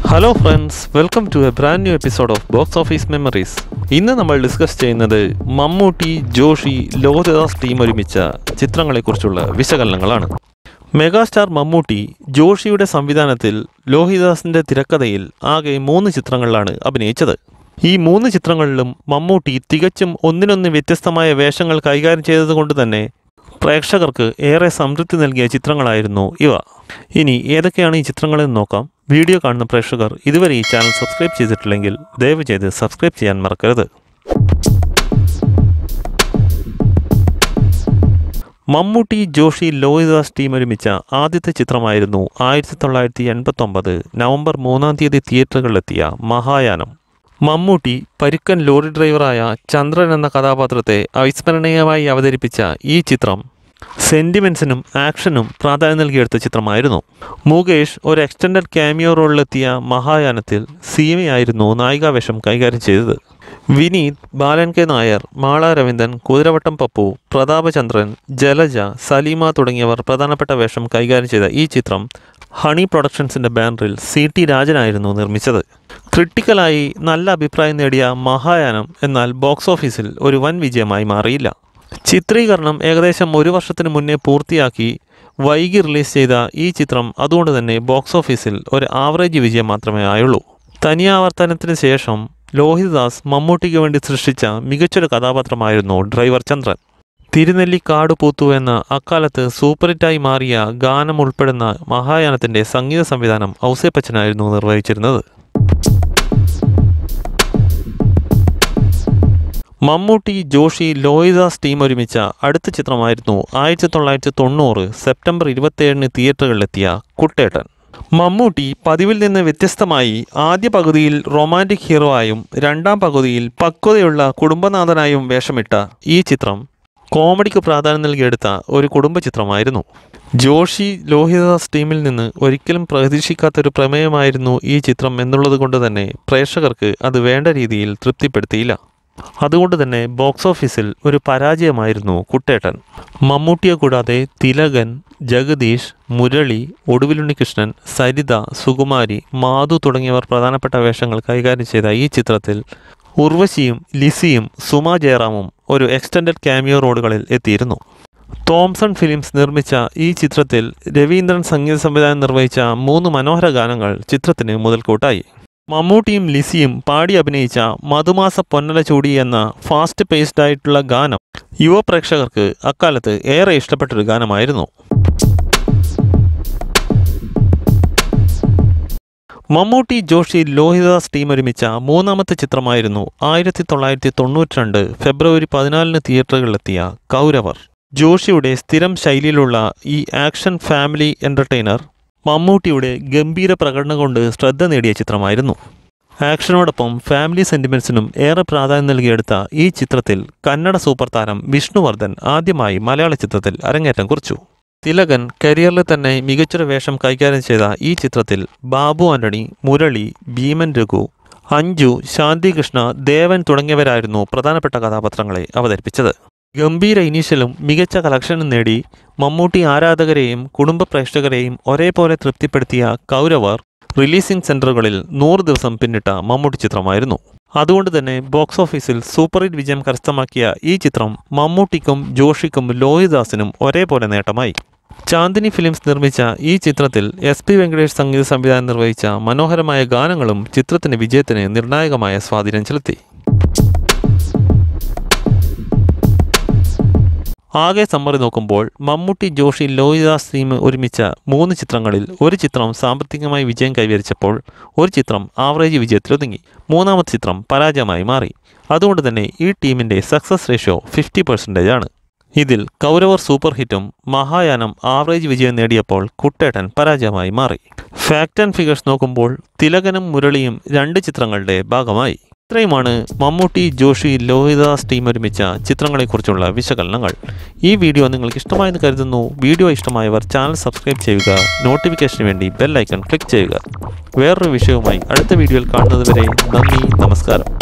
hello friends welcome to a brand new episode of box office memories ഇന്ന് നമ്മൾ discuss ചെയ്യുന്നത് Mammootty Joshi Lohithadas team ഒരുമിച്ച ചിത്രങ്ങളെക്കുറിച്ചുള്ള വിശകലനങ്ങളാണ് megastar Mammootty ജോഷിയുടെ സംവിധാനത്തിൽ ലോഹിതദാസിന്റെ തിരക്കഥയിൽ ആകെ മൂന്ന് ചിത്രങ്ങളിലാണ് അഭിനയിച്ചത് ഈ മൂന്ന് ചിത്രങ്ങളിലും മമ്മൂട്ടി തികച്ചും ഒന്നിനൊന്ന് വ്യത്യസ്തമായ വേഷങ്ങൾ കൈകാര്യം ചെയ്തതുകൊണ്ട് തന്നെ പ്രേക്ഷകർക്ക് ഏറെ സംതൃപ്തി നൽകിയ ചിത്രങ്ങളായിരുന്നു ഇവ ഇനി ഏതൊക്കെയാണ് ഈ ചിത്രങ്ങളെന്ന് നോക്കാം വീഡിയോ കാണുന്ന പ്രേക്ഷകർ ഇതുവരെ ഈ ചാനൽ സബ്സ്ക്രൈബ് ചെയ്തിട്ടില്ലെങ്കിൽ ദയവ് ചെയ്ത് സബ്സ്ക്രൈബ് ചെയ്യാൻ മറക്കരുത് മമ്മൂട്ടി ജോഷി ലോഹിദാസ് ടീം ഒരുമിച്ച ആദ്യത്തെ ചിത്രമായിരുന്നു ആയിരത്തി തൊള്ളായിരത്തി എൺപത്തൊമ്പത് നവംബർ മൂന്നാം തീയതി തിയേറ്ററുകളിലെത്തിയ മഹായാനം മമ്മൂട്ടി പരുക്കൻ ലോറി ഡ്രൈവറായ ചന്ദ്രൻ എന്ന കഥാപാത്രത്തെ അവിസ്മരണീയമായി അവതരിപ്പിച്ച ഈ ചിത്രം സെന്റിമെന്റ്സിനും ആക്ഷനും പ്രാധാന്യം നൽകിയെടുത്ത ചിത്രമായിരുന്നു മുകേഷ് ഒരു എക്സ്റ്റൻഡഡ് ക്യാമിയോ റോളിലെത്തിയ മഹായാനത്തിൽ സീമയായിരുന്നു നായികാവേഷം കൈകാര്യം ചെയ്തത് വിനീത് ബാലൻ കെ നായർ മാള രവീന്ദ്രൻ കുതിരവട്ടം പപ്പു പ്രതാപചന്ദ്രൻ ജലജ സലീമ തുടങ്ങിയവർ പ്രധാനപ്പെട്ട വേഷം കൈകാര്യം ചെയ്ത ഈ ചിത്രം ഹണി പ്രൊഡക്ഷൻസിന്റെ ബാനറിൽ സി ടി രാജനായിരുന്നു നിർമ്മിച്ചത് ക്രിട്ടിക്കലായി നല്ല അഭിപ്രായം നേടിയ മഹായാനം എന്നാൽ ബോക്സ് ഓഫീസിൽ ഒരു വൻ വിജയമായി മാറിയില്ല ചിത്രീകരണം ഏകദേശം ഒരു വർഷത്തിന് മുന്നേ പൂർത്തിയാക്കി വൈകി റിലീസ് ചെയ്ത ഈ ചിത്രം അതുകൊണ്ട് തന്നെ ബോക്സ് ഓഫീസിൽ ഒരു ആവറേജ് വിജയം മാത്രമേ ആയുള്ളൂ തനിയാവർത്തനത്തിന് ശേഷം ലോഹിതദാസ് മമ്മൂട്ടിക്ക് വേണ്ടി സൃഷ്ടിച്ച മികച്ചൊരു കഥാപാത്രമായിരുന്നു ഡ്രൈവർ ചന്ദ്രൻ തിരുനെല്ലി കാട് പൂത്തു എന്ന അക്കാലത്ത് സൂപ്പർഹിറ്റായി മാറിയ ഗാനം ഉൾപ്പെടുന്ന മഹായാനത്തിന്റെ സംഗീത സംവിധാനം ഔസേപ്പച്ചനായിരുന്നു നിർവഹിച്ചിരുന്നത് മമ്മൂട്ടി ജോഷി ലോഹിദാസ് ടീം ഒരുമിച്ച അടുത്ത ചിത്രമായിരുന്നു ആയിരത്തി തൊള്ളായിരത്തി തൊണ്ണൂറ് സെപ്റ്റംബർ ഇരുപത്തിയേഴിന് തിയേറ്ററുകളിലെത്തിയ കുട്ടേട്ടൻ മമ്മൂട്ടി പതിവിൽ നിന്ന് വ്യത്യസ്തമായി ആദ്യ പകുതിയിൽ റൊമാൻറ്റിക് ഹീറോ ആയും രണ്ടാം പകുതിയിൽ പക്വതയുള്ള കുടുംബനാഥനായും വേഷമിട്ട ഈ ചിത്രം കോമഡിക്ക് പ്രാധാന്യം നൽകിയെടുത്ത ഒരു കുടുംബ ചിത്രമായിരുന്നു ജോഷി ലോഹിതദാസ് ടീമിൽ നിന്ന് ഒരിക്കലും പ്രതീക്ഷിക്കാത്തൊരു പ്രമേയമായിരുന്നു ഈ ചിത്രം എന്നുള്ളത് കൊണ്ട് തന്നെ പ്രേക്ഷകർക്ക് അത് വേണ്ട രീതിയിൽ തൃപ്തിപ്പെടുത്തിയില്ല അതുകൊണ്ട് തന്നെ ബോക്സ് ഓഫീസിൽ ഒരു പരാജയമായിരുന്നു കുട്ടേട്ടൻ മമ്മൂട്ടിയെ കൂടാതെ തിലകൻ ജഗദീഷ് മുരളി ഒടുവിലുണ്ണികൃഷ്ണൻ സരിത സുകുമാരി മാധു തുടങ്ങിയവർ പ്രധാനപ്പെട്ട വേഷങ്ങൾ കൈകാര്യം ചെയ്ത ഈ ചിത്രത്തിൽ ഉർവശിയും ലിസിയും സുമ ജയറാമും ഒരു എക്സ്റ്റൻഡഡ് ക്യാമിയോ റോഡുകളിൽ എത്തിയിരുന്നു തോംസൺ ഫിലിംസ് നിർമ്മിച്ച ഈ ചിത്രത്തിൽ രവീന്ദ്രൻ സംഗീത സംവിധാനം നിർവഹിച്ച മൂന്ന് മനോഹര ഗാനങ്ങൾ ചിത്രത്തിന് മുതൽക്കൂട്ടായി മമ്മൂട്ടിയും ലിസിയും പാടി അഭിനയിച്ച മധുമാസ പൊന്നല ചൂടി എന്ന ഫാസ്റ്റ് പേസ്ഡ് ആയിട്ടുള്ള ഗാനം യുവ പ്രേക്ഷകർക്ക് അക്കാലത്ത് ഏറെ ഇഷ്ടപ്പെട്ടൊരു ഗാനമായിരുന്നു മമ്മൂട്ടി ജോഷി ലോഹിദാസ് ടീം ഒരുമിച്ച മൂന്നാമത്തെ ചിത്രമായിരുന്നു ആയിരത്തി തൊള്ളായിരത്തി തൊണ്ണൂറ്റിരണ്ട് ഫെബ്രുവരി പതിനാലിന് തിയേറ്ററുകളിലെത്തിയ കൗരവർ ജോഷിയുടെ സ്ഥിരം ശൈലിയിലുള്ള ഈ ആക്ഷൻ ഫാമിലി എൻ്റർടൈനർ മമ്മൂട്ടിയുടെ ഗംഭീര പ്രകടനം കൊണ്ട് ശ്രദ്ധ നേടിയ ചിത്രമായിരുന്നു ആക്ഷനോടൊപ്പം ഫാമിലി സെന്റിമെന്റ്സിനും ഏറെ പ്രാധാന്യം നൽകിയെടുത്ത ഈ ചിത്രത്തിൽ കന്നഡ സൂപ്പർ താരം വിഷ്ണുവർദ്ധൻ ആദ്യമായി മലയാള ചിത്രത്തിൽ അരങ്ങേറ്റം കുറിച്ചു തിലകൻ കരിയറിൽ തന്നെ മികച്ചൊരു വേഷം കൈകാര്യം ചെയ്ത ഈ ചിത്രത്തിൽ ബാബു ആന്റണി മുരളി ഭീമൻ രഘു അഞ്ജു ശാന്തികൃഷ്ണ ദേവൻ തുടങ്ങിയവരായിരുന്നു പ്രധാനപ്പെട്ട കഥാപാത്രങ്ങളെ അവതരിപ്പിച്ചത് ഗംഭീര ഇനീഷ്യലും മികച്ച കളക്ഷനും നേടി മമ്മൂട്ടി ആരാധകരെയും കുടുംബ പ്രേക്ഷകരെയും ഒരേപോലെ തൃപ്തിപ്പെടുത്തിയ കൗരവർ റിലീസിംഗ് സെന്ററുകളിൽ നൂറ് ദിവസം പിന്നിട്ട മമ്മൂട്ടി ചിത്രമായിരുന്നു അതുകൊണ്ട് തന്നെ ബോക്സ് ഓഫീസിൽ സൂപ്പർ ഹിറ്റ് വിജയം കരസ്ഥമാക്കിയ ഈ ചിത്രം മമ്മൂട്ടിക്കും ജോഷിക്കും ലോഹിദാസിനും ഒരേപോലെ നേട്ടമായി ചാന്ദിനി ഫിലിംസ് നിർമ്മിച്ച ഈ ചിത്രത്തിൽ എസ് പി വെങ്കടേഷ് സംഗീത സംവിധാനം നിർവഹിച്ച മനോഹരമായ ഗാനങ്ങളും ചിത്രത്തിന്റെ വിജയത്തിന് നിർണായകമായ സ്വാധീനം ചെലുത്തി ആകെ സമ്മറി നോക്കുമ്പോൾ മമ്മൂട്ടി ജോഷി ലോഹിദാസ് ടീം ഒരുമിച്ച മൂന്ന് ചിത്രങ്ങളിൽ ഒരു ചിത്രം സാമ്പത്തികമായി വിജയം കൈവരിച്ചപ്പോൾ ഒരു ചിത്രം ആവറേജ് വിജയത്തിലൊതുങ്ങി മൂന്നാമത്തെ ചിത്രം പരാജയമായി മാറി അതുകൊണ്ട് തന്നെ ഈ ടീമിൻ്റെ സക്സസ് റേഷ്യോ ഫിഫ്റ്റി പെർസെൻറ്റേജ് ആണ് ഇതിൽ കൗരവർ സൂപ്പർ ഹിറ്റും മഹായാനം ആവറേജ് വിജയം നേടിയപ്പോൾ കുട്ടേട്ടൻ പരാജയമായി മാറി ഫാക്ട് ആൻഡ് ഫിഗേഴ്സ് നോക്കുമ്പോൾ തിലകനും മുരളിയും രണ്ട് ചിത്രങ്ങളുടെ ഭാഗമായി ഇത്രയുമാണ് മമ്മൂട്ടി ജോഷി ലോഹിദാസ് ടീം ഒരുമിച്ച ചിത്രങ്ങളെക്കുറിച്ചുള്ള വിശകലനങ്ങൾ ഈ വീഡിയോ നിങ്ങൾക്ക് ഇഷ്ടമായെന്ന് കരുതുന്നു വീഡിയോ ഇഷ്ടമായവർ ചാനൽ സബ്സ്ക്രൈബ് ചെയ്യുക നോട്ടിഫിക്കേഷന് വേണ്ടി ബെൽ ഐക്കൺ ക്ലിക്ക് ചെയ്യുക വേറൊരു വിഷയവുമായി അടുത്ത വീഡിയോയിൽ കാണുന്നതുവരെ നന്ദി നമസ്കാരം